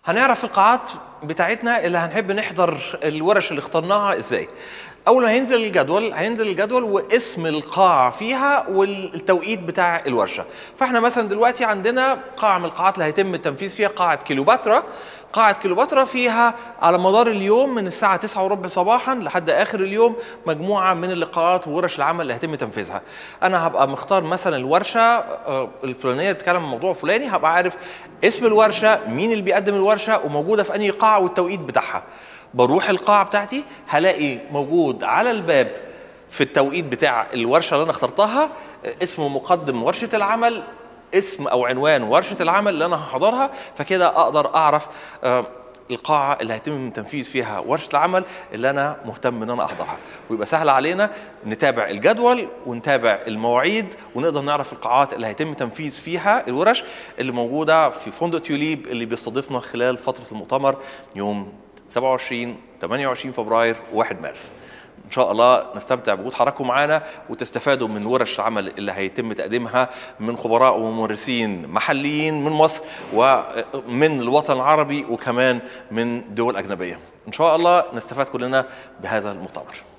هنعرف القاعات بتاعتنا اللي هنحب نحضر الورش اللي اخترناها ازاي اول ما هينزل الجدول هينزل الجدول واسم القاعه فيها والتوقيت بتاع الورشه فاحنا مثلا دلوقتي عندنا قاعه من القاعات اللي هيتم التنفيذ فيها قاعه كيلوباترا قاعة كيلوباترا فيها على مدار اليوم من الساعة 9 وربع صباحا لحد آخر اليوم مجموعة من اللقاءات وورش العمل اللي هيتم تنفيذها. أنا هبقى مختار مثلا الورشة آه، الفلانية اللي بتتكلم عن موضوع فلاني هبقى عارف اسم الورشة، مين اللي بيقدم الورشة وموجودة في أنهي قاعة والتوقيت بتاعها. بروح القاعة بتاعتي هلاقي موجود على الباب في التوقيت بتاع الورشة اللي أنا اخترتها آه، اسم مقدم ورشة العمل اسم او عنوان ورشه العمل اللي انا هحضرها فكده اقدر اعرف آه، القاعة اللي هيتم التنفيذ فيها ورشة العمل اللي أنا مهتم إن أنا أحضرها ويبقى سهل علينا نتابع الجدول ونتابع المواعيد ونقدر نعرف القاعات اللي هيتم تنفيذ فيها الورش اللي موجودة في فندق تيوليب اللي بيستضيفنا خلال فترة المؤتمر يوم 27 28 فبراير 1 مارس ان شاء الله نستمتع بوجود حضراتكم معانا وتستفادوا من ورش العمل اللي هيتم تقديمها من خبراء وممارسين محليين من مصر ومن الوطن العربي وكمان من دول اجنبيه ان شاء الله نستفاد كلنا بهذا المؤتمر